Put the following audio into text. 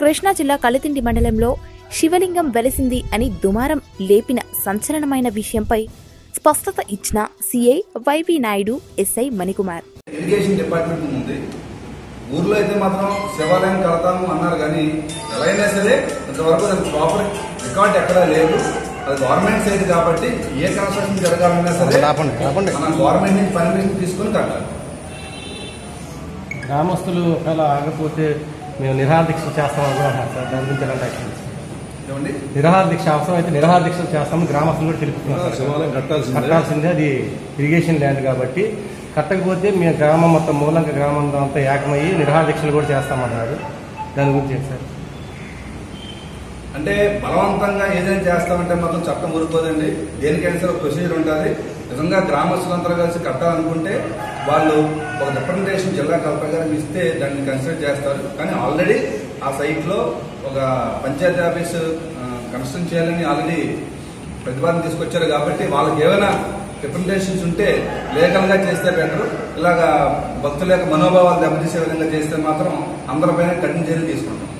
కృష్ణా జిల్లా కలితిండి మండలంలో శివలింగం వెలిసింది అని దుమారం లేపిన సంచలనమైన విషయంపై స్పష్టత ఇచ్చిన CI YV Naidu SI Manikumar irrigation department ఉంది ఊర్లో అయితే మాత్రం శివాలయం కడతాము అన్నారు కానీ ఎలా అయినా సరే ఇంతవరకు దానికి ప్రాపర్ రికార్డ్ ఎక్కడా లేదు అది గవర్నమెంట్ సైడ్ కాబట్టి ఏ కన్స్ట్రక్షన్ జరగాలన్నా సరే ఆపండి, ఆపండి. మనం గవర్నమెంట్ నుంచి పర్మిషన్ తీసుకొని కట్టాలి గ్రామస్తులు ఒకవేళ ఆగపోతే మేము నిరాహార దీక్ష చేస్తామని కూడా అన్నారు సార్ దాని గురించి ఎలాంటి యాక్షన్ ఏమండి నిరాహార దీక్ష అవసరం అయితే నిరాహార దీక్ష చేస్తామని గ్రామస్తులు కూడా తెలుపుతున్నారు సార్. శివాలయం కట్టాల్సిందే. కట్టాల్సిందే అది ఇరిగేషన్ ల్యాండ్ కాబట్టి కట్టకపోతే మేము గ్రామం మొత్తం మూలంక గ్రామం అంతా ఏకమయ్యి నిరాహార దీక్షలు కూడా చేస్తామన్నారు దాని గురించి ఏంటి సార్ అంటే బలవంతంగా ఏదైనా చేస్తామంటే మాత్రం చట్టం ఊరుకోదండి దేనికైనా సరే ఒక ప్రొసీజర్ ఉంటుంది నిజంగా గ్రామస్తులందరూ కలిసి కట్టాలనుకుంటే వాళ్ళు ఒక రిప్రజెంటేషన్ జిల్లా కలెక్టర్ గారికి ఇస్తే దాన్ని కన్సిడర్ చేస్తారు కానీ ఆల్రెడీ ఆ సైట్లో ఒక పంచాయతీ ఆఫీస్ కన్స్ట్రక్షన్ చేయాలని ఆల్రెడీ ప్రతిపాదన తీసుకొచ్చారు కాబట్టి వాళ్ళకి ఏమైనా రిప్రజెంటేషన్స్ ఉంటే లీగల్గా చేస్తే బెటర్ ఇలాగా భక్తుల యొక్క మనోభావాలు దెబ్బతీసే విధంగా చేస్తే మాత్రం అందరిపైన కఠిన చర్యలు తీసుకుంటాం